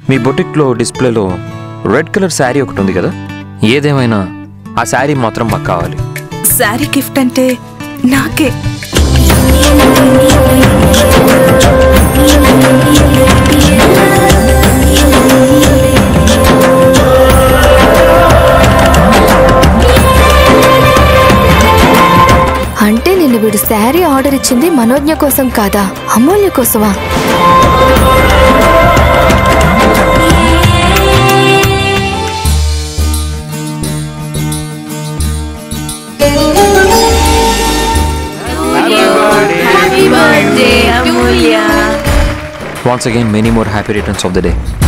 మీ బొటిక్లో డిస్ప్లేలో red colour sari ఒకటి ఉంది కదా ఏదేమైనా ఆ శారీ మాత్రం మాకు కావాలి శారీ గిఫ్ట్ అంటే నాకే అంటే నిన్ను వీడు శారీ ఆర్డర్ ఇచ్చింది మనోజ్ఞ కోసం కాదా అమూల్య కోసమా once again many more happy returns of the day